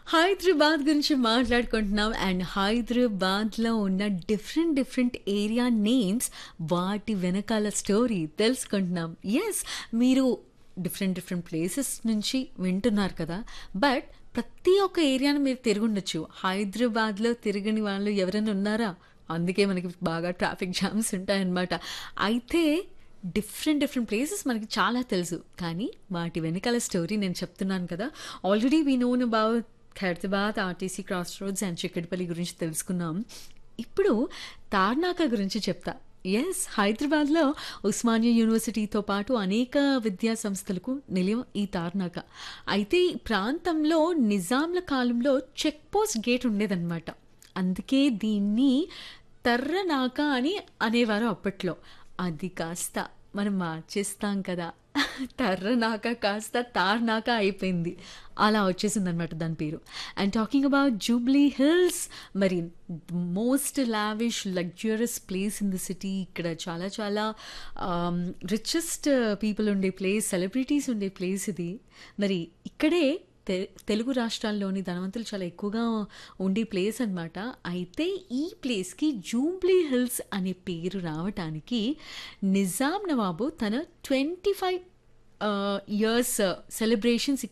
హైదరాబాద్ గురించి మాట్లాడుకుంటున్నాం అండ్ హైదరాబాద్లో ఉన్న డిఫరెంట్ డిఫరెంట్ ఏరియా నేమ్స్ వాటి వెనకాల స్టోరీ తెలుసుకుంటున్నాం ఎస్ మీరు డిఫరెంట్ డిఫరెంట్ ప్లేసెస్ నుంచి వింటున్నారు కదా బట్ ప్రతి ఒక్క ఏరియాను మీరు తిరుగుండొచ్చు హైదరాబాద్లో తిరగని వాళ్ళు ఎవరైనా ఉన్నారా అందుకే మనకి బాగా ట్రాఫిక్ జామ్స్ ఉంటాయన్నమాట అయితే డిఫరెంట్ డిఫరెంట్ ప్లేసెస్ మనకి చాలా తెలుసు కానీ వాటి వెనకాల స్టోరీ నేను చెప్తున్నాను కదా already we know about Khairatabad RTC cross roads and Chikkadpally గురించి తెలుసుకున్నాం ఇప్పుడు తార్నాక గురించి చెప్తా ఎస్ హైదరాబాద్లో ఉస్మానియా యూనివర్సిటీతో పాటు అనేక విద్యా సంస్థలకు నిలయం ఈ తార్నాక అయితే ఈ ప్రాంతంలో నిజాంల కాలంలో చెక్ పోస్ట్ గేట్ ఉండేదన్నమాట అందుకే దీన్ని తర్రనాక అని అనేవారు అప్పట్లో అది కాస్త మనం మార్చేస్తాం కదా తర్రనాక కాస్త తార్నాక అయిపోయింది అలా వచ్చేసింది అనమాట దాని పేరు and talking about Jubilee Hills మరి most lavish luxurious place in the city ఇక్కడ చాలా చాలా రిచెస్ట్ పీపుల్ ఉండే ప్లేస్ సెలబ్రిటీస్ ఉండే ప్లేస్ ఇది మరి ఇక్కడే తె తెలుగు రాష్ట్రాల్లోని ధనవంతులు చాలా ఎక్కువగా ఉండే ప్లేస్ అనమాట అయితే ఈ ప్లేస్కి జూబ్లీ హిల్స్ అనే పేరు రావటానికి నిజాం నవాబు తన ట్వంటీ ఫైవ్ ఇయర్స్ సెలబ్రేషన్స్